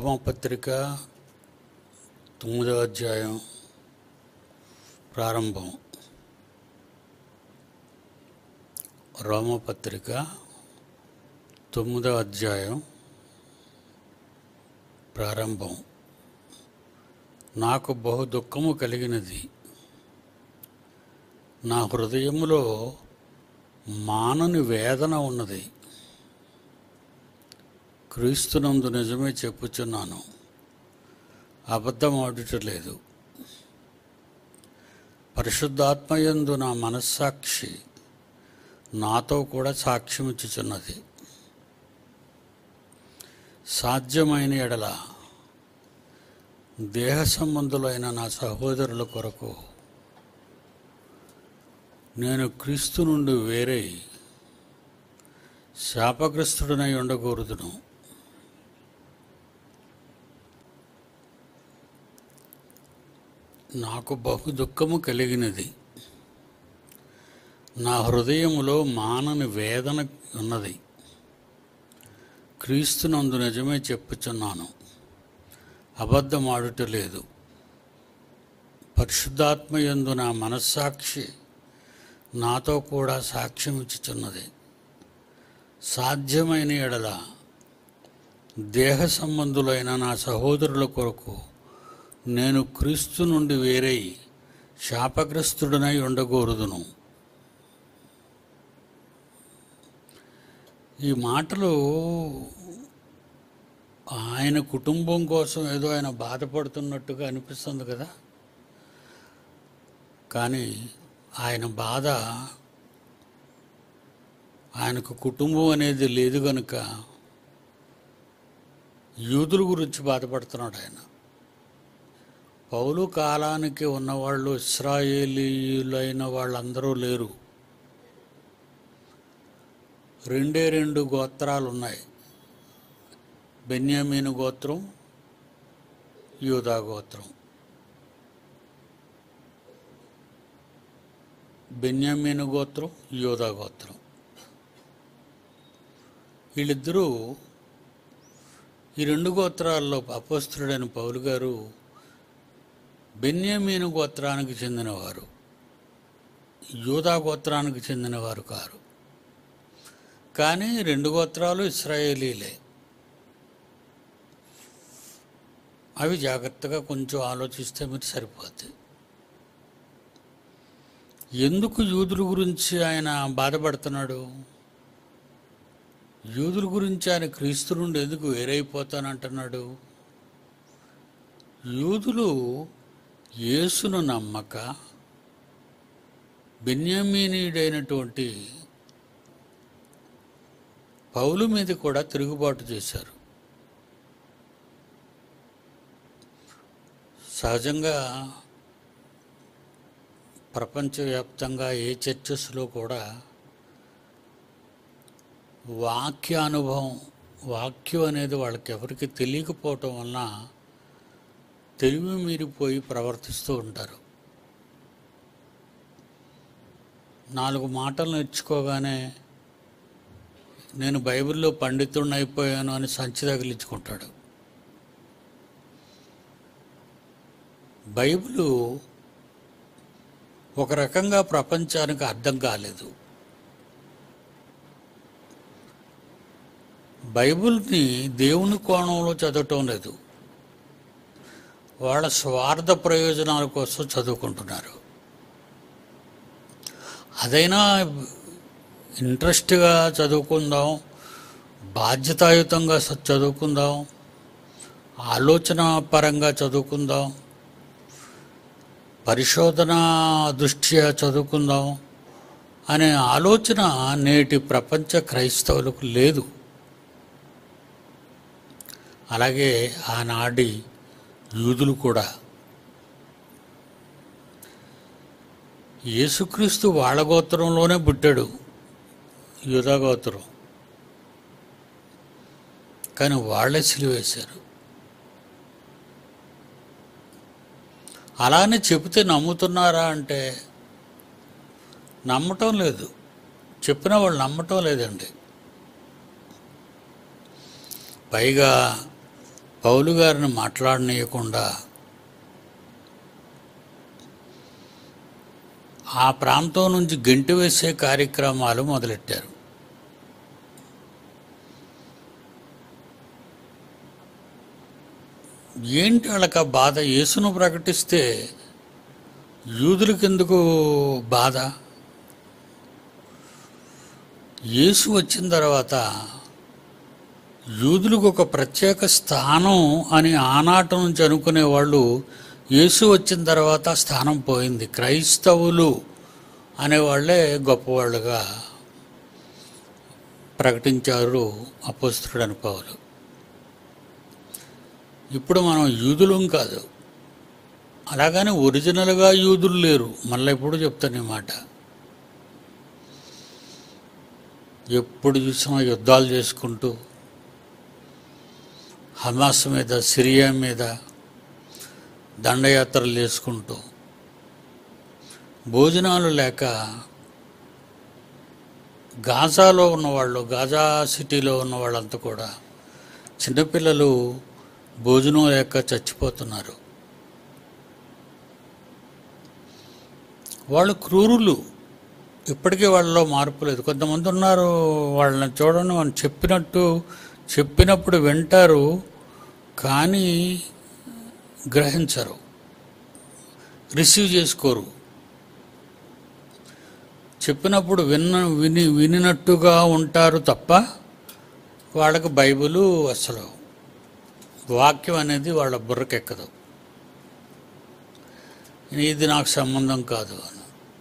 రోమపత్రిక తొమ్మిదవ అధ్యాయం ప్రారంభం రోమపత్రిక తొమ్మిదవ అధ్యాయం ప్రారంభం నాకు బహు దుఃఖము కలిగినది నా హృదయములో మానని వేదన ఉన్నది క్రీస్తునందు నిజమే చెప్పుచున్నాను అబద్ధం ఆడుటలేదు పరిశుద్ధాత్మయందు నా మనస్సాక్షి నాతో కూడా సాక్ష్యం ఇచ్చుచున్నది సాధ్యమైన ఎడల దేహ సంబంధులైన నా సహోదరుల కొరకు నేను క్రీస్తు నుండి వేరే శాపగ్రస్తుడనై ఉండకూడదును నాకు బహు దుఃఖము కలిగినది నా హృదయములో మానని వేదన ఉన్నది క్రీస్తునందు నిజమే చెప్పుచున్నాను అబద్ధమాడుట లేదు పరిశుద్ధాత్మయందు నా మనస్సాక్షి నాతో కూడా సాక్ష్యం ఇచ్చుచున్నది సాధ్యమైన ఎడల దేహ సంబంధులైన నా సహోదరుల కొరకు నేను క్రీస్తు నుండి వేరై శాపగ్రస్తుడనై ఉండకూడదును ఈ మాటలు ఆయన కుటుంబం కోసం ఏదో ఆయన బాధపడుతున్నట్టుగా అనిపిస్తుంది కదా కానీ ఆయన బాధ ఆయనకు కుటుంబం అనేది లేదు కనుక యూదుల గురించి బాధపడుతున్నాడు ఆయన పౌలు కాలానికి ఉన్నవాళ్ళు ఇస్రాయేలీయులైన వాళ్ళందరూ లేరు రెండే రెండు గోత్రాలు ఉన్నాయి బెన్యామీను గోత్రం యూదా గోత్రం బెన్యామీను గోత్రం యోధా గోత్రం వీళ్ళిద్దరూ ఈ రెండు గోత్రాల్లో అపస్తుడైన పౌలు గారు బెన్యామీను గోత్రానికి చెందినవారు యూదా గోత్రానికి చెందినవారు కారు కానీ రెండు గోత్రాలు ఇస్రాయేలీలే అవి జాగ్రత్తగా కొంచెం ఆలోచిస్తే మీరు సరిపోద్ది ఎందుకు యూదుల గురించి ఆయన బాధపడుతున్నాడు యూదుల గురించి ఆయన క్రీస్తు నుండి ఎందుకు వేరైపోతానంటున్నాడు యూదులు యేసును నమ్మక బెన్యామీనీయుడైనటువంటి పౌలు మీద కూడా తిరుగుబాటు చేశారు సహజంగా ప్రపంచవ్యాప్తంగా ఏ చర్చెస్లో కూడా వాక్యానుభవం వాక్యం అనేది వాళ్ళకి ఎవరికి తెలియకపోవటం వలన తెలివి మీరిపోయి ప్రవర్తిస్తూ ఉంటారు నాలుగు మాటలు నేర్చుకోగానే నేను బైబిల్లో పండితుడిని అయిపోయాను అని సంచి తగిలించుకుంటాడు బైబిలు ఒక రకంగా ప్రపంచానికి అర్థం కాలేదు బైబిల్ని దేవుని కోణంలో చదవటం లేదు వాళ్ళ స్వార్థ ప్రయోజనాల కోసం చదువుకుంటున్నారు అదైనా ఇంట్రెస్ట్గా చదువుకుందాం బాధ్యతాయుతంగా స- చదువుకుందాం ఆలోచన పరంగా చదువుకుందాం పరిశోధన దృష్ట్యా చదువుకుందాం అనే ఆలోచన నేటి ప్రపంచ క్రైస్తవులకు లేదు అలాగే ఆనాటి యూదులు కూడా యేసుక్రీస్తు వాళ్ళ గోత్రంలోనే పుట్టాడు యూదా గోత్రం కానీ వాళ్ళే సిలివేశారు అలానే చెబితే నమ్ముతున్నారా అంటే నమ్మటం లేదు చెప్పిన వాళ్ళు నమ్మటం లేదండి పైగా పౌలు గారిని మాట్లాడనీయకుండా ఆ ప్రాంతం నుంచి గెంటి వేసే కార్యక్రమాలు మొదలెట్టారు ఏంటి వాళ్ళకి ఆ బాధ యేసును ప్రకటిస్తే యూదులకెందుకు బాధ యేసు వచ్చిన తర్వాత యూదులకు ఒక ప్రత్యేక స్థానం అని ఆనాటి నుంచి అనుకునే వాళ్ళు యేసు వచ్చిన తర్వాత ఆ స్థానం పోయింది క్రైస్తవులు అనేవాళ్ళే గొప్పవాళ్ళుగా ప్రకటించారు అపోస్తుడని పౌలు ఇప్పుడు మనం యూదులం కాదు అలాగని ఒరిజినల్గా యూదులు లేరు మళ్ళీ ఎప్పుడు చెప్తాను ఈ మాట ఎప్పుడు చూసినా యుద్ధాలు చేసుకుంటూ హమాస్ మీద సిరియా మీద దండయాత్రలు చేసుకుంటూ భోజనాలు లేక గాజాలో ఉన్నవాళ్ళు గాజా సిటీలో ఉన్న వాళ్ళంతా కూడా చిన్నపిల్లలు భోజనం లేక చచ్చిపోతున్నారు వాళ్ళు క్రూరులు ఇప్పటికీ వాళ్ళలో మార్పు లేదు కొంతమంది ఉన్నారు వాళ్ళని చూడండి మనం చెప్పినట్టు చెప్పినప్పుడు వింటారు కానీ గ్రహించరు రిసీవ్ చేసుకోరు చెప్పినప్పుడు విన్న విని వినినట్టుగా ఉంటారు తప్ప వాళ్ళకి బైబిలు అసలు వాక్యం అనేది వాళ్ళ బుర్రకెక్కదు ఇది నాకు సంబంధం కాదు అని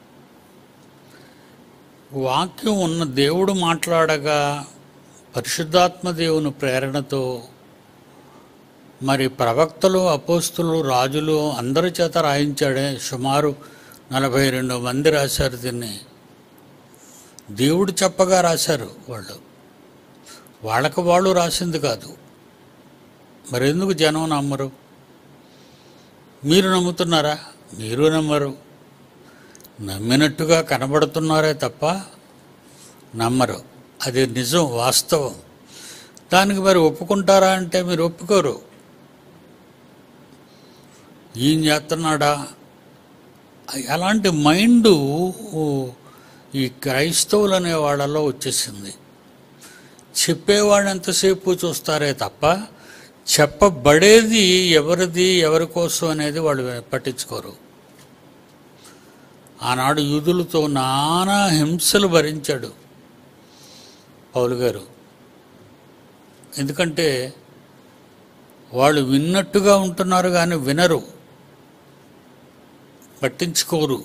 వాక్యం ఉన్న దేవుడు మాట్లాడగా పరిశుద్ధాత్మ దేవుని ప్రేరణతో మరి ప్రవక్తలు అపోస్తులు రాజులు అందరి చేత రాయించాడే సుమారు నలభై రెండు మంది రాశారు దీన్ని దేవుడు చెప్పగా రాశారు వాళ్ళు వాళ్ళకు వాళ్ళు రాసింది కాదు మరెందుకు జనం నమ్మరు మీరు నమ్ముతున్నారా మీరు నమ్మరు నమ్మినట్టుగా కనబడుతున్నారే తప్ప నమ్మరు అది నిజం వాస్తవం దానికి మరి ఒప్పుకుంటారా అంటే మీరు ఒప్పుకోరు ఈయన చేస్తున్నాడా అలాంటి మైండ్ ఈ క్రైస్తవులు అనే వాళ్ళలో వచ్చేసింది చెప్పేవాడు ఎంతసేపు చూస్తారే తప్ప చెప్పబడేది ఎవరిది ఎవరి కోసం అనేది వాళ్ళు పట్టించుకోరు ఆనాడు యూదులతో నానా హింసలు భరించాడు పౌలు గారు ఎందుకంటే వాళ్ళు విన్నట్టుగా ఉంటున్నారు కానీ వినరు పట్టించుకోరు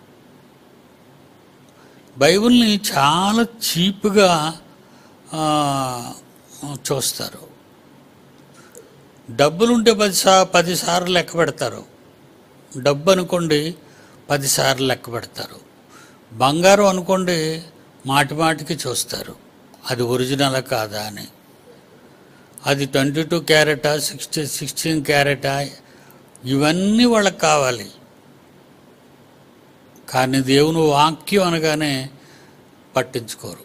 బైబిల్ని చాలా చీప్గా ఆ, చూస్తారు డబ్బులుంటే పది సా పదిసార్లు లెక్క పెడతారు డబ్బు అనుకోండి పదిసార్లు లెక్క పెడతారు బంగారం అనుకోండి మాటి మాటికి చూస్తారు అది ఒరిజినల్ కాదా అని అది ట్వంటీ టూ క్యారెటా సిక్స్టీ సిక్స్టీన్ క్యారెటా ఇవన్నీ వాళ్ళకి కావాలి కానీ దేవుని వాక్యం అనగానే పట్టించుకోరు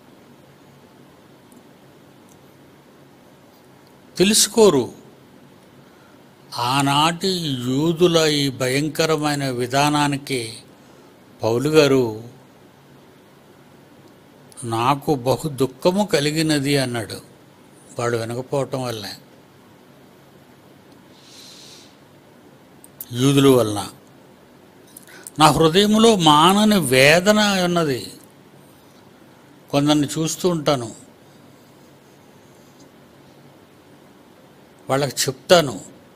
తెలుసుకోరు ఆనాటి యూదుల ఈ భయంకరమైన విధానానికి పౌలు గారు నాకు బహు దుఃఖము కలిగినది అన్నాడు వాడు వినకపోవటం వల్ల యూదుల వలన నా హృదయంలో మానని వేదన ఉన్నది కొందరిని చూస్తూ ఉంటాను వాళ్ళకి చెప్తాను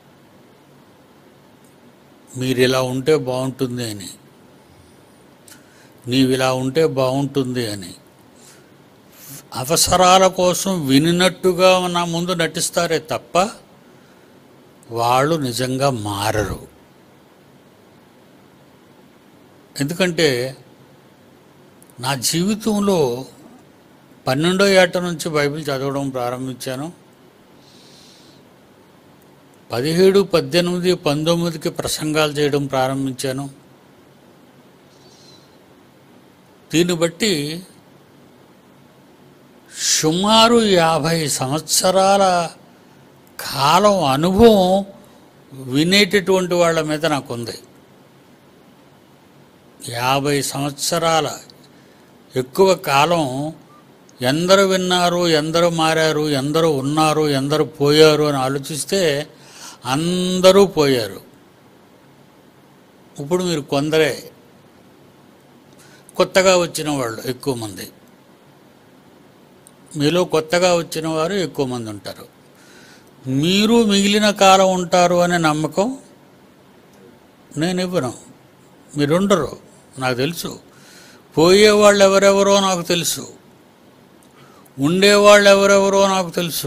మీరు ఇలా ఉంటే బాగుంటుంది అని నీవు ఇలా ఉంటే బాగుంటుంది అని అవసరాల కోసం వినినట్టుగా నా ముందు నటిస్తారే తప్ప వాళ్ళు నిజంగా మారరు ఎందుకంటే నా జీవితంలో పన్నెండో ఏట నుంచి బైబిల్ చదవడం ప్రారంభించాను పదిహేడు పద్దెనిమిది పంతొమ్మిదికి ప్రసంగాలు చేయడం ప్రారంభించాను దీన్ని బట్టి సుమారు యాభై సంవత్సరాల కాలం అనుభవం వినేటటువంటి వాళ్ళ మీద నాకుంది యాభై సంవత్సరాల ఎక్కువ కాలం ఎందరు విన్నారు ఎందరు మారారు ఎందరు ఉన్నారు ఎందరు పోయారు అని ఆలోచిస్తే అందరూ పోయారు ఇప్పుడు మీరు కొందరే కొత్తగా వచ్చిన వాళ్ళు ఎక్కువ మంది మీలో కొత్తగా వచ్చిన వారు ఎక్కువ మంది ఉంటారు మీరు మిగిలిన కాలం ఉంటారు అనే నమ్మకం నేను ఇవ్వను మీరుండరు నాకు తెలుసు పోయేవాళ్ళు ఎవరెవరో నాకు తెలుసు ఉండేవాళ్ళు ఎవరెవరో నాకు తెలుసు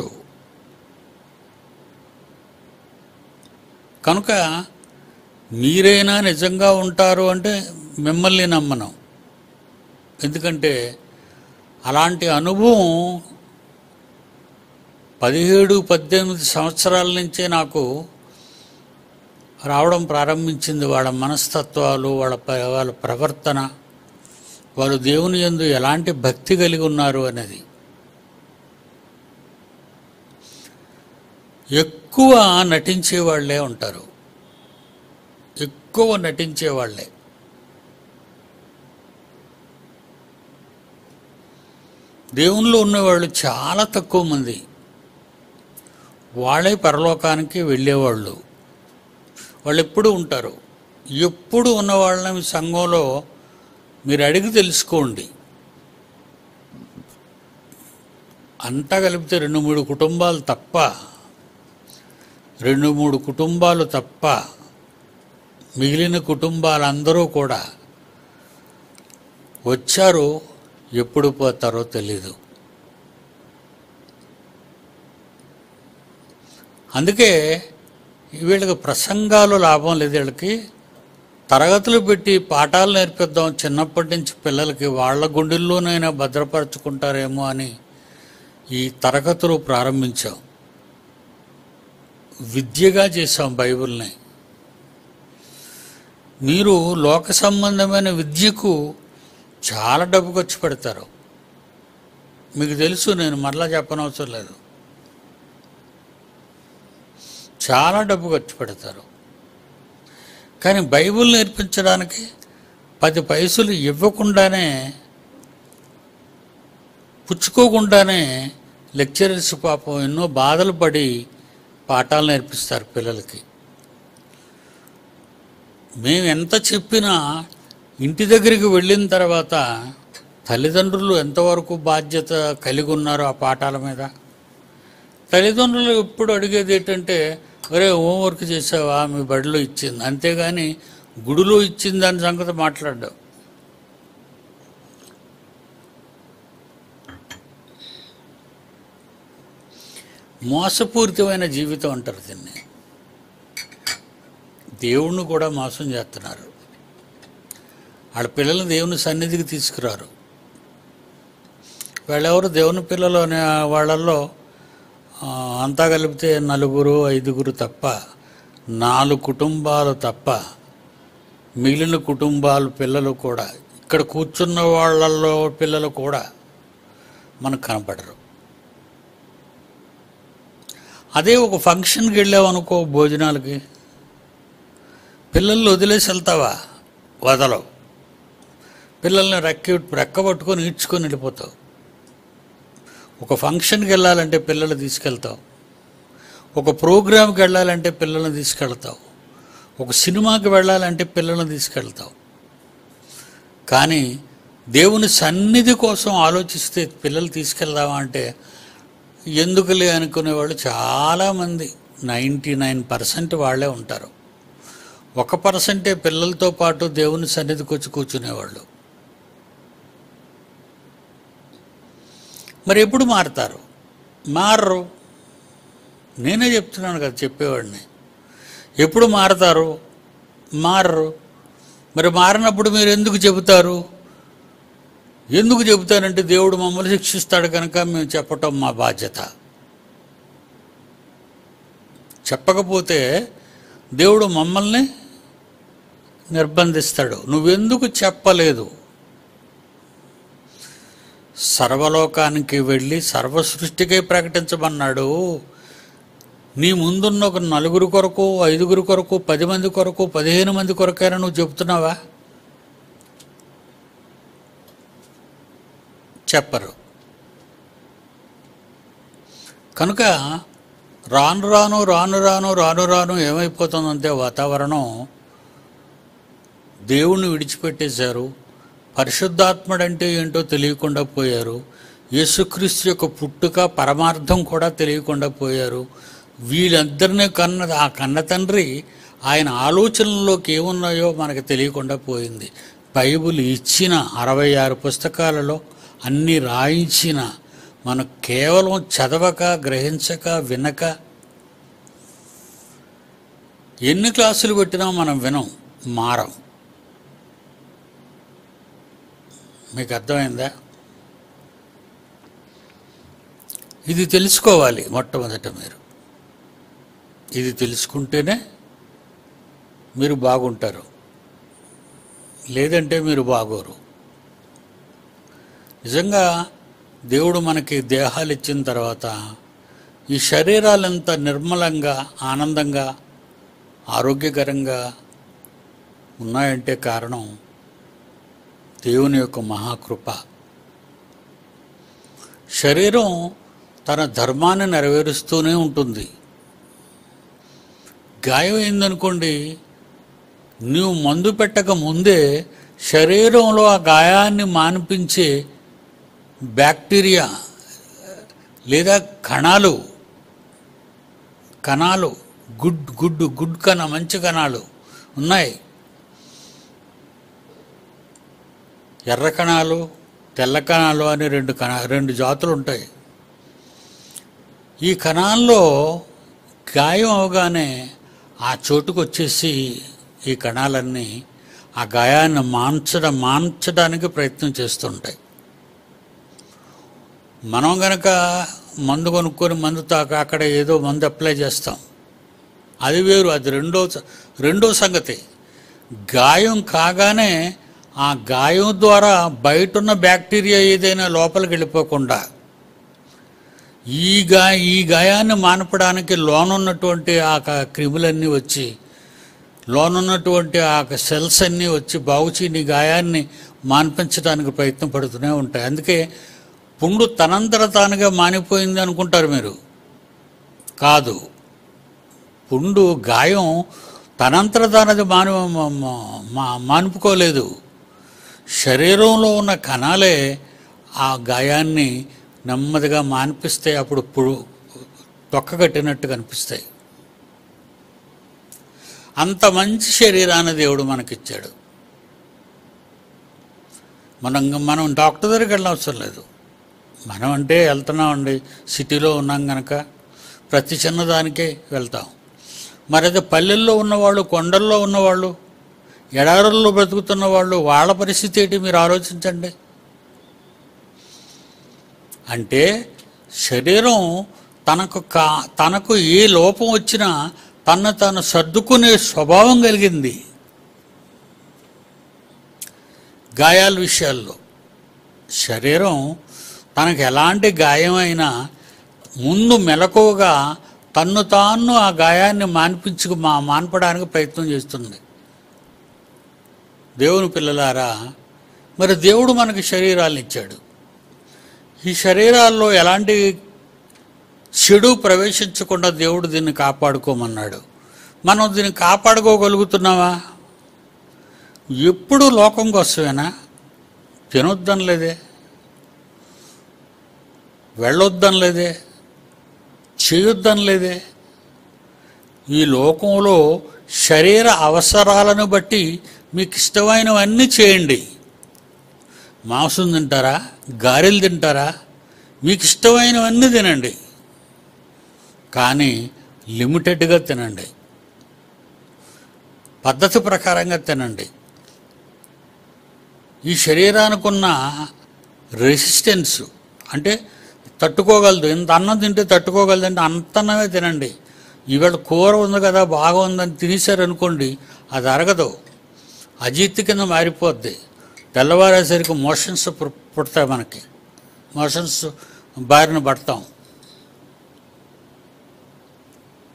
కనుక మీరైనా నిజంగా ఉంటారు అంటే మిమ్మల్ని నమ్మను ఎందుకంటే అలాంటి అనుభవం పదిహేడు పద్దెనిమిది సంవత్సరాల నుంచే నాకు రావడం ప్రారంభించింది వాళ్ళ మనస్తత్వాలు వాళ్ళ ప- వాళ్ళ ప్రవర్తన వారు దేవుని యందు ఎలాంటి భక్తి కలిగి ఉన్నారు అనేది ఎక్కువ నటించే వాళ్ళే ఉంటారు ఎక్కువ నటించే వాళ్ళే దేవునిలో ఉన్నవాళ్ళు చాలా తక్కువ మంది వాళ్ళే పరలోకానికి వెళ్ళేవాళ్ళు వాళ్ళు ఎప్పుడు ఉంటారు ఎప్పుడు ఉన్న వాళ్ళని మీ సంఘంలో మీరు అడిగి తెలుసుకోండి అంతా కలిపితే రెండు మూడు కుటుంబాలు తప్ప రెండు మూడు కుటుంబాలు తప్ప మిగిలిన కుటుంబాలందరూ కూడా వచ్చారు ఎప్పుడు పోతారో తెలీదు అందుకే వీళ్ళకి ప్రసంగాలు లాభం లేదు వీళ్ళకి తరగతులు పెట్టి పాఠాలు నేర్పిద్దాం చిన్నప్పటి నుంచి పిల్లలకి వాళ్ళ గుండెల్లోనైనా భద్రపరచుకుంటారేమో అని ఈ తరగతులు ప్రారంభించాం విద్యగా చేసాం బైబిల్ని మీరు లోక సంబంధమైన విద్యకు చాలా డబ్బు ఖర్చు పెడతారు మీకు తెలుసు నేను మరలా చెప్పనవసరం లేదు చాలా డబ్బు ఖర్చు పెడతారు కానీ బైబిల్ నేర్పించడానికి పది పైసలు ఇవ్వకుండానే పుచ్చుకోకుండానే లెక్చరర్స్ పాపం ఎన్నో బాధలు పడి పాఠాలు నేర్పిస్తారు పిల్లలకి మేము ఎంత చెప్పినా ఇంటి దగ్గరికి వెళ్ళిన తర్వాత తల్లిదండ్రులు ఎంతవరకు బాధ్యత కలిగి ఉన్నారో ఆ పాఠాల మీద తల్లిదండ్రులు ఎప్పుడు అడిగేది ఏంటంటే ఒరే హోంవర్క్ చేసావా మీ బడిలో ఇచ్చింది అంతేగాని గుడిలో ఇచ్చింది దాని సంగతి మాట్లాడ్డావు మోసపూరితమైన జీవితం అంటారు దీన్ని దేవుణ్ణి కూడా మోసం చేస్తున్నారు వాళ్ళ పిల్లలు దేవుని సన్నిధికి తీసుకురారు వాళ్ళెవరు దేవుని పిల్లలు అనే వాళ్ళల్లో ఆ, అంతా కలిపితే నలుగురు ఐదుగురు తప్ప నాలుగు కుటుంబాలు తప్ప మిగిలిన కుటుంబాలు పిల్లలు కూడా ఇక్కడ కూర్చున్న వాళ్ళల్లో పిల్లలు కూడా మనకు కనపడరు అదే ఒక ఫంక్షన్కి వెళ్ళావనుకో భోజనాలకి పిల్లల్ని వదిలేసి వెళ్తావా వదలవు పిల్లల్ని రెక్క రెక్క పట్టుకొని ఈడ్చుకొని వెళ్ళిపోతావు ఒక ఫంక్షన్కి వెళ్ళాలంటే పిల్లలు తీసుకెళ్తావు ఒక ప్రోగ్రామ్కి వెళ్ళాలంటే పిల్లల్ని తీసుకెళ్తావు ఒక సినిమాకి వెళ్ళాలంటే పిల్లల్ని తీసుకెళ్తావు కానీ దేవుని సన్నిధి కోసం ఆలోచిస్తే పిల్లలు తీసుకెళ్దామా అంటే ఎందుకులే అనుకునేవాళ్ళు చాలామంది నైంటీ నైన్ పర్సెంట్ వాళ్ళే ఉంటారు ఒక పర్సెంటే పిల్లలతో పాటు దేవుని సన్నిధికి వచ్చి కూర్చునేవాళ్ళు మరి ఎప్పుడు మారుతారు మారరు నేనే చెప్తున్నాను కదా చెప్పేవాడిని ఎప్పుడు మారతారు మారరు మరి మారినప్పుడు మీరు ఎందుకు చెబుతారు ఎందుకు చెబుతారంటే దేవుడు మమ్మల్ని శిక్షిస్తాడు కనుక మేము చెప్పటం మా బాధ్యత చెప్పకపోతే దేవుడు మమ్మల్ని నిర్బంధిస్తాడు నువ్వెందుకు చెప్పలేదు సర్వలోకానికి వెళ్ళి సర్వ సృష్టికే ప్రకటించమన్నాడు నీ ముందున్న ఒక నలుగురు కొరకు ఐదుగురు కొరకు పది మంది కొరకు పదిహేను మంది కొరకైనా నువ్వు చెప్తున్నావా చెప్పరు కనుక రాను రాను రాను రాను రాను రాను ఏమైపోతుందంటే వాతావరణం దేవుణ్ణి విడిచిపెట్టేశారు పరిశుద్ధాత్ముడంటే ఏంటో తెలియకుండా పోయారు యేసుక్రీస్తు యొక్క పుట్టుక పరమార్థం కూడా తెలియకుండా పోయారు వీళ్ళందరినీ కన్న ఆ కన్న తండ్రి ఆయన ఆలోచనల్లోకి ఏమున్నాయో మనకు తెలియకుండా పోయింది బైబిల్ ఇచ్చిన అరవై ఆరు పుస్తకాలలో అన్ని రాయించిన మనం కేవలం చదవక గ్రహించక వినక ఎన్ని క్లాసులు పెట్టినా మనం వినం మారం మీకు అర్థమైందా ఇది తెలుసుకోవాలి మొట్టమొదట మీరు ఇది తెలుసుకుంటేనే మీరు బాగుంటారు లేదంటే మీరు బాగోరు నిజంగా దేవుడు మనకి దేహాలు ఇచ్చిన తర్వాత ఈ శరీరాలు ఎంత నిర్మలంగా ఆనందంగా ఆరోగ్యకరంగా ఉన్నాయంటే కారణం దేవుని యొక్క మహాకృప శరీరం తన ధర్మాన్ని నెరవేరుస్తూనే ఉంటుంది గాయం అయిందనుకోండి నువ్వు మందు పెట్టక ముందే శరీరంలో ఆ గాయాన్ని మాన్పించే బ్యాక్టీరియా లేదా కణాలు కణాలు గుడ్ గుడ్ గుడ్ కణ మంచి కణాలు ఉన్నాయి ఎర్ర కణాలు తెల్ల కణాలు అని రెండు కణ రెండు జాతులు ఉంటాయి ఈ కణాల్లో గాయం అవగానే ఆ చోటుకు వచ్చేసి ఈ కణాలన్నీ ఆ గాయాన్ని మాన్చడం మాన్చడానికి ప్రయత్నం చేస్తుంటాయి మనం గనక మందు కొనుక్కొని మందు తాక అక్కడ ఏదో మందు అప్లై చేస్తాం అది వేరు అది రెండో స- రెండో సంగతి గాయం కాగానే ఆ గాయం ద్వారా బయట ఉన్న బ్యాక్టీరియా ఏదైనా లోపలికి వెళ్ళిపోకుండా ఈ గా ఈ గాయాన్ని మానపడానికి లోనున్నటువంటి ఆ క- క్రిములన్నీ వచ్చి లోనున్నటువంటి ఆ సెల్స్ అన్నీ వచ్చి బాగుచి నీ గాయాన్ని మాన్పించడానికి ప్రయత్నం పడుతూనే ఉంటాయి అందుకే పుండు తనంతర తానుగా మానిపోయింది అనుకుంటారు మీరు కాదు పుండు గాయం తనంతర తానది మాను మా- మా- మానుపుకోలేదు శరీరంలో ఉన్న కణాలే ఆ గాయాన్ని నెమ్మదిగా మాన్పిస్తాయి అప్పుడు పుడు తొక్క కట్టినట్టు కనిపిస్తాయి అంత మంచి శరీరాన్ని దేవుడు మనకిచ్చాడు మనం మనం డాక్టర్ దగ్గరికి వెళ్ళవసరం లేదు మనం అంటే వెళ్తున్నామండి సిటీలో ఉన్నాం కనుక ప్రతి చిన్నదానికే వెళ్తాం మరి అదే పల్లెల్లో ఉన్నవాళ్ళు కొండల్లో ఉన్నవాళ్ళు ఎడారుల్లో బ్రతుకుతున్న వాళ్ళు వాళ్ళ పరిస్థితి ఏంటి మీరు ఆలోచించండి అంటే శరీరం తనకు కా తనకు ఏ లోపం వచ్చినా తను తాను సర్దుకునే స్వభావం కలిగింది గాయాల విషయాల్లో శరీరం తనకు ఎలాంటి గాయమైనా ముందు మెలకువగా తన్ను తాను ఆ గాయాన్ని మాన్పించుకు మా మాన్పడానికి ప్రయత్నం చేస్తుంది దేవుని పిల్లలారా మరి దేవుడు మనకి శరీరాలను ఇచ్చాడు ఈ శరీరాల్లో ఎలాంటి చెడు ప్రవేశించకుండా దేవుడు దీన్ని కాపాడుకోమన్నాడు మనం దీన్ని కాపాడుకోగలుగుతున్నావా ఎప్పుడు లోకం కోసమేనా తినొద్దని లేదే వెళ్ళొద్దని లేదే చేయొద్దని లేదే ఈ లోకంలో శరీర అవసరాలను బట్టి మీకు ఇష్టమైనవన్నీ చేయండి మాంసం తింటారా గారెలు తింటారా మీకు ఇష్టమైనవన్నీ తినండి కానీ లిమిటెడ్గా తినండి పద్ధతి ప్రకారంగా తినండి ఈ శరీరానికి ఉన్న రెసిస్టెన్స్ అంటే తట్టుకోగలదు ఇంత అన్నం తింటే తట్టుకోగలదు అంటే అంత అన్నమే తినండి ఈవేళ కూర ఉంది కదా బాగా ఉందని తినేశారనుకోండి అది అరగదు అజీర్తి కింద మారిపోద్ది తెల్లవారేసరికి మోషన్స్ పు- పుడతాయి మనకి మోషన్స్ బారిన పడతాం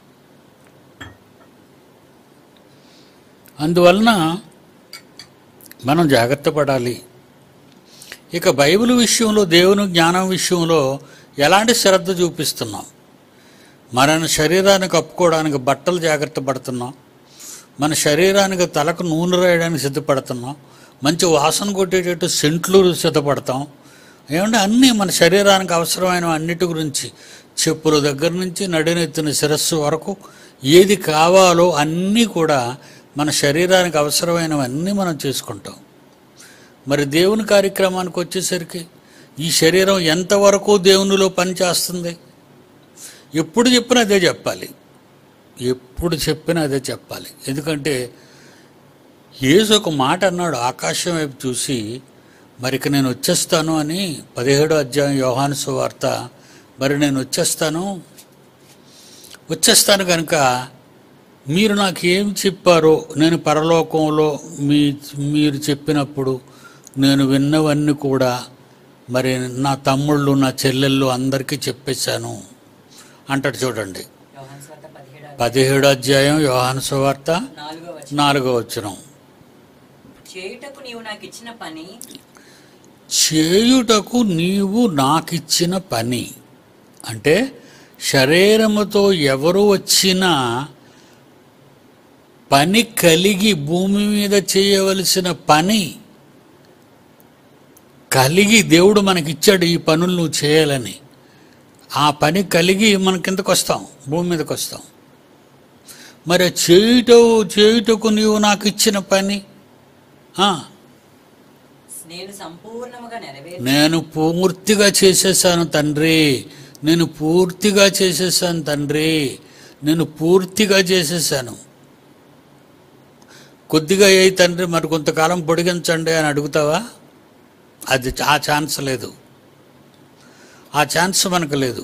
అందువలన మనం జాగ్రత్త పడాలి ఇక బైబిల్ విషయంలో దేవుని జ్ఞానం విషయంలో ఎలాంటి శ్రద్ధ చూపిస్తున్నాం మన శరీరాన్ని కప్పుకోవడానికి బట్టలు జాగ్రత్త పడుతున్నాం మన శరీరానికి తలకు నూనె రాయడానికి సిద్ధపడుతున్నాం మంచి వాసన కొట్టేటట్టు సెంట్లు సిద్ధపడతాం ఏమంటే అన్నీ మన శరీరానికి అవసరమైన అన్నిటి గురించి చెప్పుల దగ్గర నుంచి నడినెత్తిన శిరస్సు వరకు ఏది కావాలో అన్నీ కూడా మన శరీరానికి అవసరమైనవన్నీ మనం చేసుకుంటాం మరి దేవుని కార్యక్రమానికి వచ్చేసరికి ఈ శరీరం ఎంతవరకు దేవునిలో పనిచేస్తుంది ఎప్పుడు చెప్పినా అదే చెప్పాలి ఎప్పుడు చెప్పినా అదే చెప్పాలి ఎందుకంటే యేసు ఒక మాట అన్నాడు ఆకాశం వైపు చూసి మరి ఇక నేను వచ్చేస్తాను అని పదిహేడో అధ్యాయం యోహాను సువార్త మరి నేను వచ్చేస్తాను వచ్చేస్తాను కనుక మీరు నాకు ఏం చెప్పారో నేను పరలోకంలో మీ మీరు చెప్పినప్పుడు నేను విన్నవన్నీ కూడా మరి నా తమ్ముళ్ళు నా చెల్లెళ్ళు అందరికీ చెప్పేశాను అంటాడు చూడండి యోహాను స్వార్త పదిహేడు పదిహేడు అధ్యాయం యోహాను సువార్త నాలుగో వచనం నాలుగో వచనం చేయుటకు నీవు నాకు ఇచ్చిన పని చేయుటకు నీవు నాకిచ్చిన పని అంటే శరీరముతో ఎవరు వచ్చినా పని కలిగి భూమి మీద చేయవలసిన పని కలిగి దేవుడు మనకిచ్చాడు ఈ పనులు నువ్వు చేయాలని ఆ పని కలిగి మన కిందకు వస్తాం భూమి మీదకి వస్తాం మరి చేయుట చేయుటకు నీవు నాకు ఇచ్చిన పని ఆ, నేను సంపూర్ణముగా నెరవేర్చి నేను పూర్తిగా చేసేసాను తండ్రి నేను పూర్తిగా చేసేసాను తండ్రి నేను పూర్తిగా చేసేసాను కొద్దిగా ఏ తండ్రి మరి కొంతకాలం పొడిగించండి అని అడుగుతావా అది ఆ ఛాన్స్ లేదు ఆ ఛాన్స్ మనకు లేదు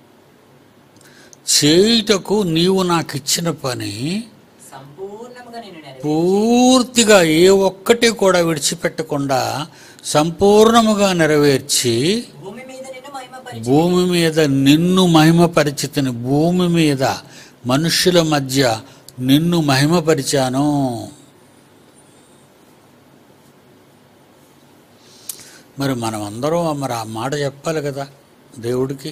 చేయుటకు నీవు నాకు ఇచ్చిన పని సంపూర్ణముగా నేను నెరవేర్చి పూర్తిగా ఏ ఒక్కటి కూడా విడిచిపెట్టకుండా సంపూర్ణముగా నెరవేర్చి భూమి మీద నిన్ను మహిమపరిచి భూమి మీద నిన్ను మహిమపరిచితిని భూమి మీద మనుష్యుల మధ్య నిన్ను మహిమపరిచాను మరి మనం అందరం మరి ఆ మాట చెప్పాలి కదా దేవుడికి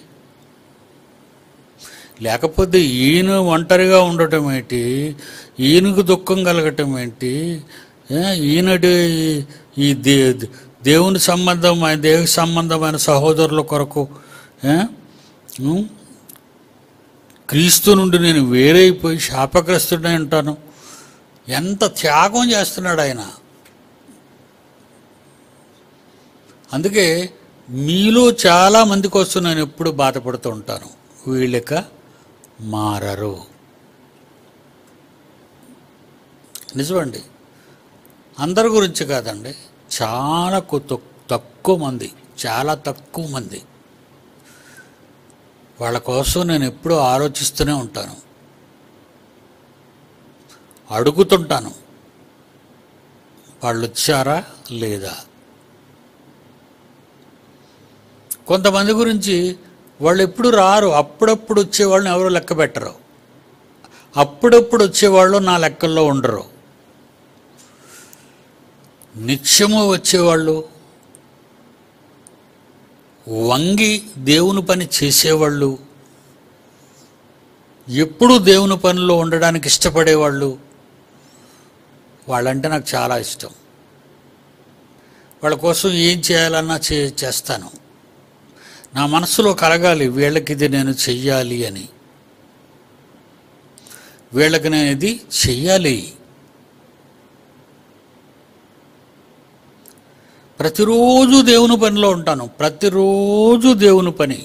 లేకపోతే ఈయన ఒంటరిగా ఉండటం ఏంటి ఈయనకు దుఃఖం కలగటం ఏంటి ఏ, ఈయనటి ఈ దే దేవుని సంబంధం ఆయన దేవుని సంబంధమైన సహోదరుల కొరకు ఏ, ఉం? క్రీస్తు నుండి నేను వేరైపోయి శాపగ్రస్తుడై ఉంటాను ఎంత త్యాగం చేస్తున్నాడు ఆయన అందుకే మీలో చాలా మంది కోసం నేను ఎప్పుడు బాధపడుతూ ఉంటాను వీళ్ళక మారరు నిజమండి అందరి గురించి కాదండి చాలా కొ- తక్కువ మంది చాలా తక్కువ మంది వాళ్ళ కోసం నేను ఎప్పుడూ ఆలోచిస్తూనే ఉంటాను అడుగుతుంటాను వాళ్ళు వచ్చారా లేదా కొంతమంది గురించి వాళ్ళు ఎప్పుడు రారు అప్పుడప్పుడు వచ్చేవాళ్ళని ఎవరు లెక్క పెట్టరు అప్పుడప్పుడు వచ్చేవాళ్ళు నా లెక్కల్లో ఉండరు నిత్యము వచ్చేవాళ్ళు వంగి దేవుని పని చేసేవాళ్ళు ఎప్పుడూ దేవుని పనిలో ఉండడానికి ఇష్టపడేవాళ్ళు వాళ్ళంటే నాకు చాలా ఇష్టం వాళ్ళ కోసం ఏం చేయాలన్నా చే చేస్తాను నా మనసులో కలగాలి వీళ్ళకి ఇది నేను చెయ్యాలి అని వీళ్ళకి నేను ఇది చెయ్యాలి ప్రతిరోజు దేవుని పనిలో ఉంటాను ప్రతిరోజు దేవుని పని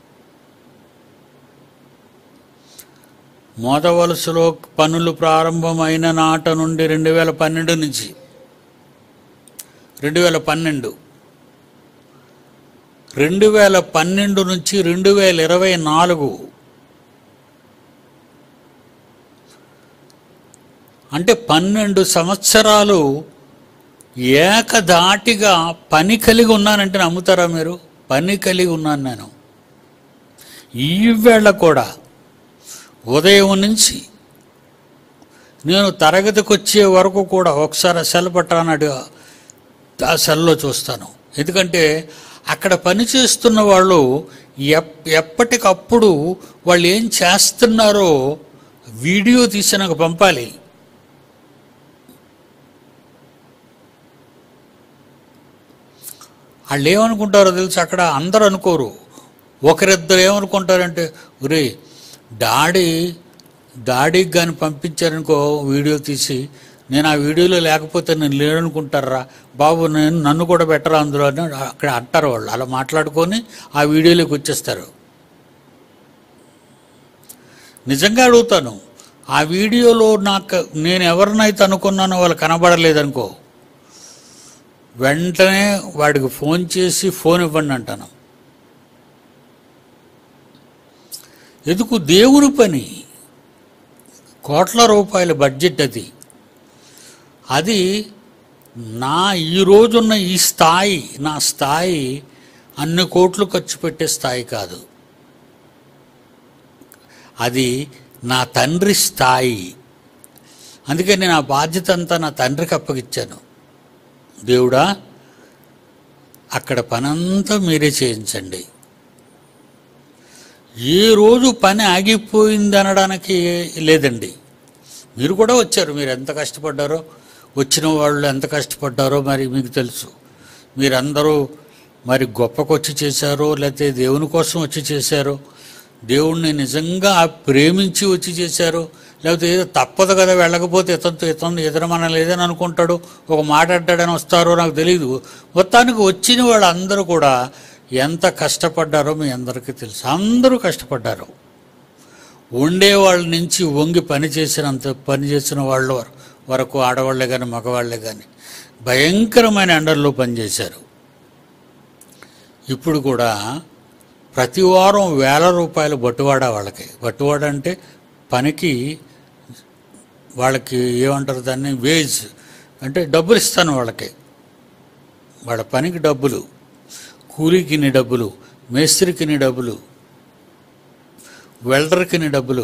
మోదవలసలో పనులు ప్రారంభమైన నాట నుండి రెండు వేల పన్నెండు నుంచి రెండు వేల పన్నెండు రెండు వేల పన్నెండు నుంచి రెండు వేల ఇరవై నాలుగు అంటే పన్నెండు సంవత్సరాలు ఏకధాటిగా పని కలిగి ఉన్నానంటే నమ్ముతారా మీరు పని కలిగి ఉన్నాను నేను ఈవేళ కూడా ఉదయం నుంచి నేను తరగతికి వచ్చే వరకు కూడా ఒకసారి ఆ సెల్ పట్టానడు ఆ సెల్లో చూస్తాను ఎందుకంటే అక్కడ పనిచేస్తున్న వాళ్ళు ఎప్ ఎప్పటికప్పుడు వాళ్ళు ఏం చేస్తున్నారో వీడియో తీసి నాకు పంపాలి వాళ్ళు ఏమనుకుంటారో తెలుసు అక్కడ అందరూ అనుకోరు ఒకరిద్దరు ఏమనుకుంటారంటే ఒరే డాడీ డాడీకి కానీ పంపించారనుకో వీడియో తీసి నేను ఆ వీడియోలో లేకపోతే నేను లేడనుకుంటారా బాబు నేను నన్ను కూడా పెట్టరా అందులో అని అక్కడ అంటారు వాళ్ళు అలా మాట్లాడుకొని ఆ వీడియోలోకి వచ్చేస్తారు నిజంగా అడుగుతాను ఆ వీడియోలో నాకు నేను ఎవరినైతే అనుకున్నానో వాళ్ళు కనబడలేదనుకో వెంటనే వాడికి ఫోన్ చేసి ఫోన్ ఇవ్వండి అంటాను ఎందుకు దేవుని పని కోట్ల రూపాయల బడ్జెట్ అది అది నా ఈ రోజున్న ఈ స్థాయి నా స్థాయి అన్ని కోట్లు ఖర్చు పెట్టే స్థాయి కాదు అది నా తండ్రి స్థాయి అందుకే నేను ఆ బాధ్యత అంతా నా తండ్రికి అప్పగిచ్చాను దేవుడా అక్కడ పనంతా మీరే చేయించండి ఏ రోజు పని ఆగిపోయింది అనడానికి లేదండి మీరు కూడా వచ్చారు మీరు ఎంత కష్టపడ్డారో వచ్చిన వాళ్ళు ఎంత కష్టపడ్డారో మరి మీకు తెలుసు మీరందరూ మరి గొప్పకొచ్చి చేశారో లేకపోతే దేవుని కోసం వచ్చి చేశారో దేవుణ్ణి నిజంగా ప్రేమించి వచ్చి చేశారో లేకపోతే ఏదో తప్పదు కదా వెళ్ళకపోతే ఇతనితో ఇతను ఎదురమన లేదని అనుకుంటాడు ఒక మాట అంటాడని వస్తారో నాకు తెలియదు మొత్తానికి వచ్చిన వాళ్ళందరూ కూడా ఎంత కష్టపడ్డారో మీ అందరికీ తెలుసు అందరూ కష్టపడ్డారు ఉండే వాళ్ళ నుంచి వంగి పని చేసినంత పని చేసిన వాళ్ళ వర- వరకు ఆడవాళ్ళే కానీ మగవాళ్ళే కానీ భయంకరమైన ఎండల్లో పనిచేశారు ఇప్పుడు కూడా ప్రతి వారం వేల రూపాయలు బట్టువాడ వాళ్ళకి బట్టువాడ అంటే పనికి వాళ్ళకి ఏమంటారు దాన్ని వేజ్ అంటే డబ్బులు ఇస్తాను వాళ్ళకి వాళ్ళ పనికి డబ్బులు కూలీకి ఇన్ని డబ్బులు మేస్త్రికి ఇన్ని డబ్బులు వెల్డర్కి ఇన్ని డబ్బులు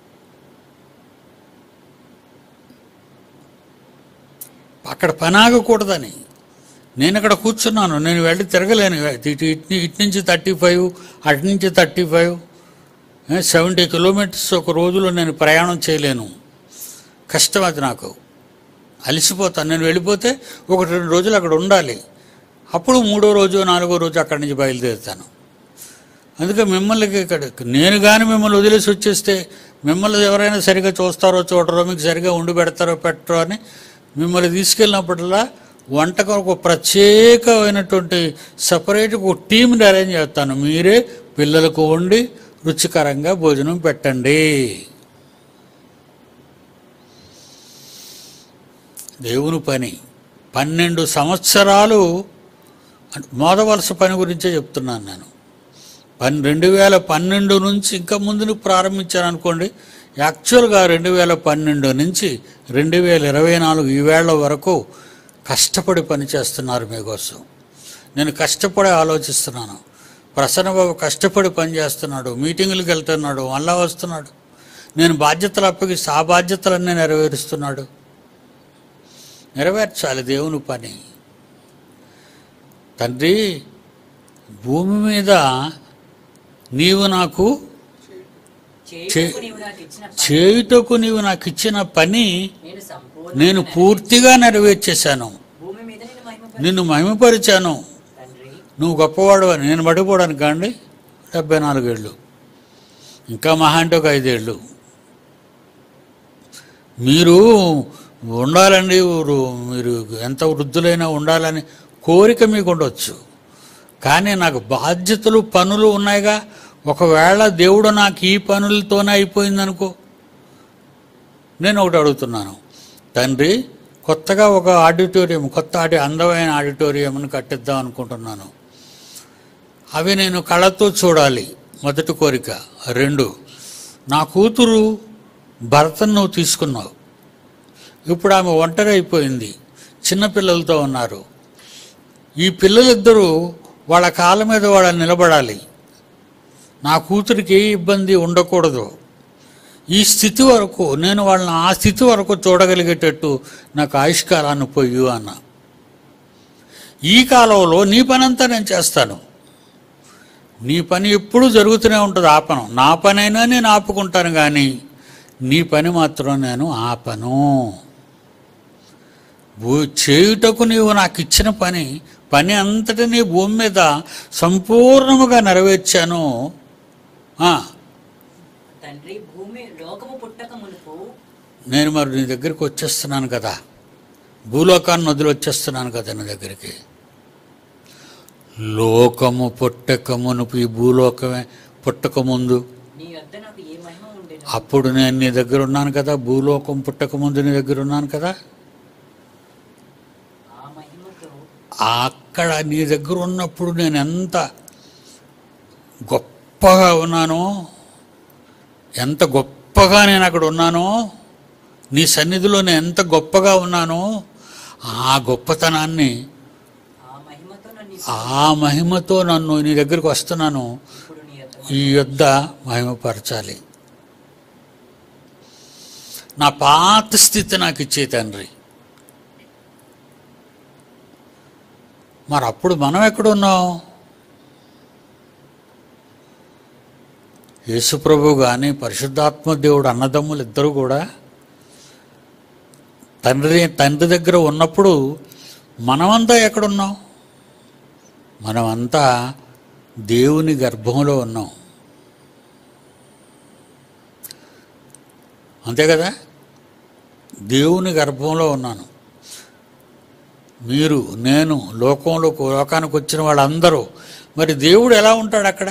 అక్కడ పని ఆగకూడదని నేను అక్కడ కూర్చున్నాను నేను వెళ్ళి తిరగలేను ఇటు ఇటు ఇటు నుంచి థర్టీ ఫైవ్ అటు నుంచి థర్టీ ఫైవ్ సెవెంటీ కిలోమీటర్స్ ఒక రోజులో నేను ప్రయాణం చేయలేను కష్టం అది నాకు అలసిపోతాను నేను వెళ్ళిపోతే ఒక రెండు రోజులు అక్కడ ఉండాలి అప్పుడు మూడో రోజు నాలుగో రోజు అక్కడి నుంచి బయలుదేరుతాను అందుకే మిమ్మల్ని ఇక్కడ నేను కానీ మిమ్మల్ని వదిలేసి వచ్చేస్తే మిమ్మల్ని ఎవరైనా సరిగా చూస్తారో చూడరో మీకు సరిగా ఉండి పెడతారో పెట్టరో అని మిమ్మల్ని తీసుకెళ్ళినప్పుడల్లా వంటకు ఒక ప్రత్యేకమైనటువంటి సపరేట్ ఒక టీంని అరేంజ్ చేస్తాను మీరే పిల్లలకు వండి రుచికరంగా భోజనం పెట్టండి దేవుని పని పన్నెండు సంవత్సరాలు అంటే మోదవలస పని గురించే చెప్తున్నాను నేను పన్ రెండు వేల పన్నెండు నుంచి ఇంకా ముందు ప్రారంభించాను అనుకోండి యాక్చువల్గా రెండు వేల పన్నెండు నుంచి రెండు వేల ఇరవై నాలుగు ఈ వేళ వరకు కష్టపడి పని చేస్తున్నారు మీకోసం నేను కష్టపడి ఆలోచిస్తున్నాను ప్రసన్నబాబు కష్టపడి పని చేస్తున్నాడు మీటింగులకు వెళ్తున్నాడు మళ్ళా వస్తున్నాడు నేను బాధ్యతలు అప్పగిస్తే ఆ బాధ్యతలన్నీ నెరవేరుస్తున్నాడు నెరవేర్చాలి దేవుని పని తండ్రి భూమి మీద నీవు నాకు చేయుటకు నీవు నాకు ఇచ్చిన పని చేయుటకు నీవు నాకు ఇచ్చిన పని నేను సంపూర్ణ నేను పూర్తిగా నెరవేర్చేశాను భూమి మీద నేను మహిమ నిన్ను మహిమపరిచాను తండ్రి నువ్వు గొప్పవాడు అని నేను పడిపోవడానికి కాండి డెబ్బై నాలుగేళ్ళు ఇంకా మహా అంటే ఒక ఐదేళ్ళు మీరు ఉండాలండి ఊరు- మీరు ఎంత వృద్ధులైనా ఉండాలని కోరిక మీకు ఉండొచ్చు కానీ నాకు బాధ్యతలు పనులు ఉన్నాయిగా ఒకవేళ దేవుడు నాకు ఈ పనులతోనే అయిపోయిందనుకో నేను ఒకటి అడుగుతున్నాను తండ్రి కొత్తగా ఒక ఆడిటోరియం కొత్త ఆడి అందమైన ఆడిటోరియంని కట్టిద్దాం అనుకుంటున్నాను అవి నేను కళ్ళతో చూడాలి మొదటి కోరిక రెండు నా కూతురు భర్తను నువ్వు తీసుకున్నావు ఇప్పుడు ఆమె ఒంటరి అయిపోయింది చిన్నపిల్లలతో ఉన్నారు ఈ పిల్లలిద్దరూ వాళ్ళ కాళ్ళ మీద వాళ్ళ నిలబడాలి నా కూతురికి ఏ ఇబ్బంది ఉండకూడదు ఈ స్థితి వరకు నేను వాళ్ళని ఆ స్థితి వరకు చూడగలిగేటట్టు నాకు ఆయుష్కాలాన్ని పొయ్యు అన్న ఈ కాలంలో నీ పనంతా నేను చేస్తాను నీ పని ఎప్పుడూ జరుగుతూనే ఉంటుంది ఆపను నా పనైనా నేను ఆపుకుంటాను కానీ నీ పని మాత్రం నేను ఆపను భూ చేయుటకు నీవు నాకు ఇచ్చిన పని పని అంతటినీ భూమి మీద సంపూర్ణముగా నెరవేర్చాను ఆ, తండ్రి భూమి లోకము పుట్టక మునుపు నేను మరి నీ దగ్గరికి వచ్చేస్తున్నాను కదా భూలోకాన్ని వదిలి వచ్చేస్తున్నాను కదా నీ దగ్గరికి లోకము పుట్టక మునుపు ఈ భూలోకమే పుట్టక ముందు నీ వద్ద నాకు ఏ మహిమ ఉండేను అప్పుడు నేను నీ దగ్గర ఉన్నాను కదా భూలోకం పుట్టక ముందు నీ దగ్గర ఉన్నాను కదా ఆ మహిమతో అక్కడ నీ దగ్గర ఉన్నప్పుడు నేను ఎంత గొప్పగా ఉన్నానో ఎంత గొప్పగా నేను అక్కడ ఉన్నానో నీ సన్నిధిలో నేను ఎంత గొప్పగా ఉన్నానో ఆ గొప్పతనాన్ని ఆ మహిమతో నన్ను ఆ మహిమతో నన్ను నీ దగ్గరికి వస్తున్నాను ఇప్పుడు నీ వద్ద ఈ యొద్ద మహిమపరచాలి నా పాత స్థితి నాకు ఇచ్చే తండ్రి మరి అప్పుడు మనం ఎక్కడున్నాం యేసుప్రభు కానీ పరిశుద్ధాత్మ దేవుడు అన్నదమ్ములు ఇద్దరు కూడా తండ్రి తండ్రి దగ్గర ఉన్నప్పుడు మనమంతా ఎక్కడున్నాం మనమంతా దేవుని గర్భంలో ఉన్నాం అంతే కదా దేవుని గర్భంలో ఉన్నాను మీరు నేను లోకంలో లోకానికి వచ్చిన వాళ్ళందరూ మరి దేవుడు ఎలా ఉంటాడు అక్కడ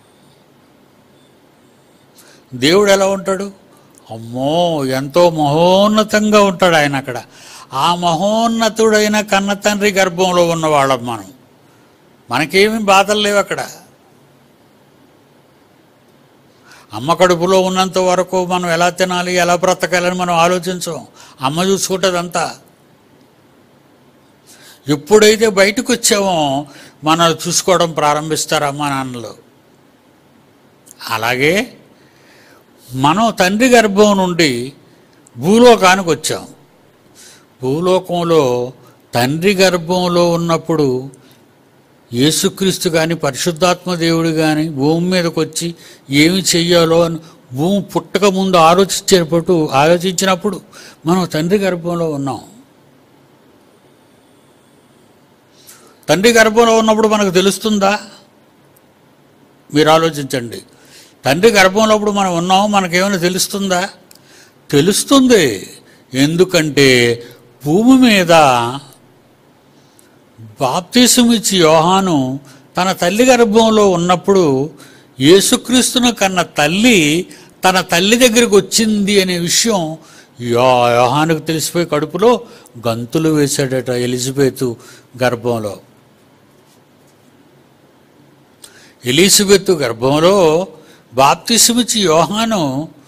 దేవుడు ఎలా ఉంటాడు అమ్మో ఎంతో మహోన్నతంగా ఉంటాడు ఆయన అక్కడ ఆ మహోన్నతుడైన కన్న తండ్రి గర్భంలో ఉన్న వాళ్ళం మనం మనకేమీ బాధలు లేవు అక్కడ అమ్మ కడుపులో ఉన్నంత వరకు మనం ఎలా తినాలి ఎలా బ్రతకాలని మనం ఆలోచించం అమ్మ చూసుకుంటుంది అంతా ఎప్పుడైతే బయటకు వచ్చామో మనల్ని చూసుకోవడం ప్రారంభిస్తారు అమ్మ నాన్నలు అలాగే మనం తండ్రి గర్భం నుండి భూలోకానికి వచ్చాం భూలోకంలో తండ్రి గర్భంలో ఉన్నప్పుడు యేసుక్రీస్తు కానీ పరిశుద్ధాత్మ దేవుడు కానీ భూమి మీదకి వచ్చి ఏమి చెయ్యాలో అని భూమి పుట్టక ముందు ఆలోచించేటప్పుడు ఆలోచించినప్పుడు మనం తండ్రి గర్భంలో ఉన్నాం తండ్రి గర్భంలో ఉన్నప్పుడు మనకు తెలుస్తుందా మీరు ఆలోచించండి తండ్రి గర్భంలో అప్పుడు మనం ఉన్నాం మనకేమైనా తెలుస్తుందా తెలుస్తుంది ఎందుకంటే భూమి మీద బాప్తీసం ఇచ్చి యోహాను తన తల్లి గర్భంలో ఉన్నప్పుడు యేసుక్రీస్తును కన్న తల్లి తన తల్లి దగ్గరికి వచ్చింది అనే విషయం యో యోహానుకు తెలిసిపోయి కడుపులో గంతులు వేశాడట ఎలిజబెత్ గర్భంలో ఎలిజబెత్ గర్భంలో బాప్తిసమిచ్చి యోహాను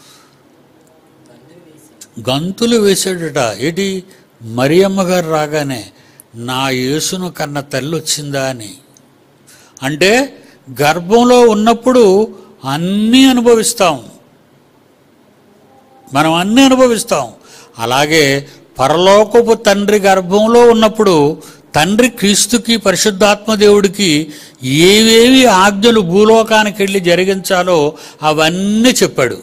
గంతులు వేశాడట ఏంటి మరియమ్మ గారు రాగానే నా యేసును కన్న తల్లి వచ్చిందా అని అంటే గర్భంలో ఉన్నప్పుడు అన్నీ అనుభవిస్తాం మనం అన్నీ అనుభవిస్తాం అలాగే పరలోకపు తండ్రి గర్భంలో ఉన్నప్పుడు తండ్రి క్రీస్తుకి పరిశుద్ధాత్మ దేవుడికి ఏవేవి ఆజ్ఞలు భూలోకానికి వెళ్ళి జరిగించాలో అవన్నీ చెప్పాడు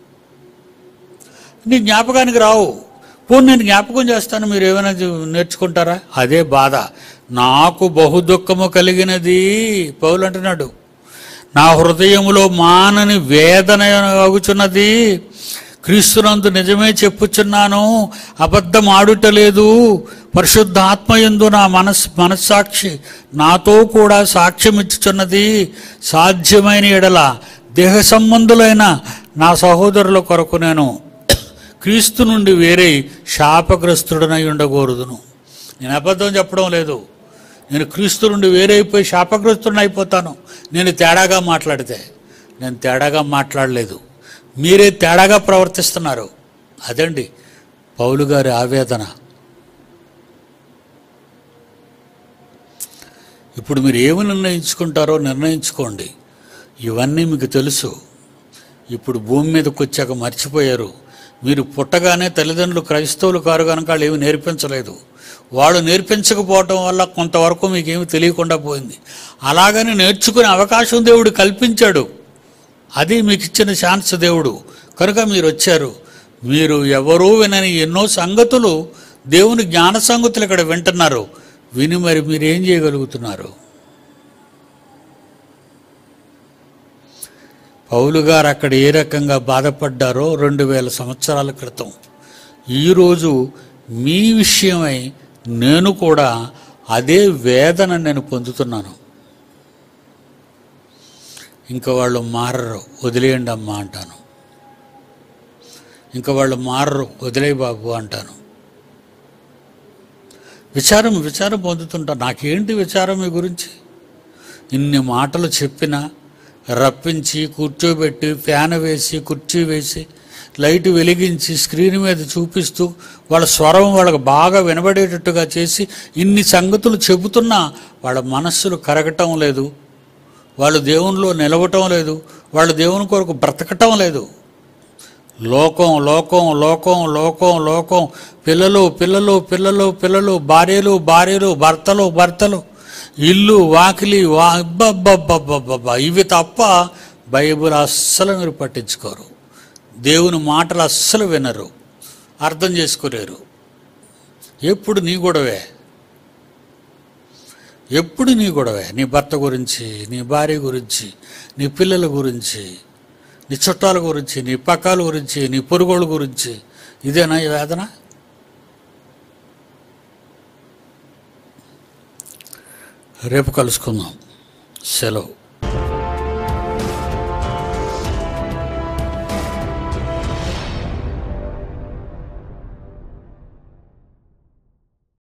నీ జ్ఞాపకానికి రావు పోనీ నేను జ్ఞాపకం చేస్తాను మీరు ఏమైనా చూ- నేర్చుకుంటారా అదే బాధ నాకు బహు దుఃఖము కలిగినది పౌలు అంటున్నాడు నా హృదయములో మానని వేదన అగుచున్నది క్రీస్తునందు నిజమే చెప్పుచున్నాను అబద్ధం ఆడుటలేదు పరిశుద్ధ ఆత్మయందు నా మనస్ మనస్సాక్షి నాతో కూడా సాక్ష్యం ఇచ్చుచున్నది సాధ్యమైన ఎడల దేహ సంబంధులైన నా సహోదరుల కొరకు నేను క్రీస్తు నుండి వేరే శాపగ్రస్తుడనై ఉండకూడదును నేను అబద్ధం చెప్పడం లేదు నేను క్రీస్తు నుండి వేరే అయిపోయి శాపగ్రస్తుడిని అయిపోతాను నేను తేడాగా మాట్లాడితే నేను తేడాగా మాట్లాడలేదు మీరే తేడాగా ప్రవర్తిస్తున్నారు అదండి పౌలు గారి ఆవేదన ఇప్పుడు మీరు ఏమి నిర్ణయించుకుంటారో నిర్ణయించుకోండి ఇవన్నీ మీకు తెలుసు ఇప్పుడు భూమి మీదకి వచ్చాక మర్చిపోయారు మీరు పుట్టగానే తల్లిదండ్రులు క్రైస్తవులు కారు కనుక వాళ్ళు ఏమి నేర్పించలేదు వాళ్ళు నేర్పించకపోవటం వల్ల కొంతవరకు మీకేమి తెలియకుండా పోయింది అలాగని నేర్చుకునే అవకాశం దేవుడు కల్పించాడు అది మీకు ఇచ్చిన ఛాన్స్ దేవుడు కనుక మీరు వచ్చారు మీరు ఎవరూ వినని ఎన్నో సంగతులు దేవుని జ్ఞాన సంగతులు ఇక్కడ వింటున్నారు విని మరి మీరు ఏం చేయగలుగుతున్నారు పౌలు గారు అక్కడ ఏ రకంగా బాధపడ్డారో రెండు వేల సంవత్సరాల క్రితం ఈరోజు మీ విషయమై నేను కూడా అదే వేదన నేను పొందుతున్నాను ఇంకా వాళ్ళు మారరు వదిలేయండి అమ్మా అంటాను ఇంకా వాళ్ళు మారరు వదిలే బాబు అంటాను విచారం విచారం పొందుతుంటాను నాకేంటి విచారం మీ గురించి ఇన్ని మాటలు చెప్పినా రప్పించి కూర్చోబెట్టి ఫ్యాన్ వేసి కుర్చీ వేసి లైట్ వెలిగించి స్క్రీన్ మీద చూపిస్తూ వాళ్ళ స్వరం వాళ్ళకి బాగా వినబడేటట్టుగా చేసి ఇన్ని సంగతులు చెబుతున్నా వాళ్ళ మనస్సులు కరగటం లేదు వాళ్ళు దేవునిలో నిలవటం లేదు వాళ్ళు దేవుని కొరకు బ్రతకటం లేదు లోకం లోకం లోకం లోకం లోకం పిల్లలు పిల్లలు పిల్లలు పిల్లలు భార్యలు భార్యలు భర్తలు భర్తలు ఇల్లు వాకిలి వా అబ్బబ్బబ్బబ్బబ్బబ్బా ఇవి తప్ప బైబిల్ అస్సలు మీరు పట్టించుకోరు దేవుని మాటలు అస్సలు వినరు అర్థం చేసుకోలేరు ఎప్పుడు నీ గొడవే ఎప్పుడు నీ గొడవే నీ భర్త గురించి నీ భార్య గురించి నీ పిల్లల గురించి నీ చుట్టాల గురించి నీ పక్కాల గురించి నీ పొరుగోళ్ళ గురించి ఇదేనా ఈ వేదన రేపు కలుసుకుందాం సెలవు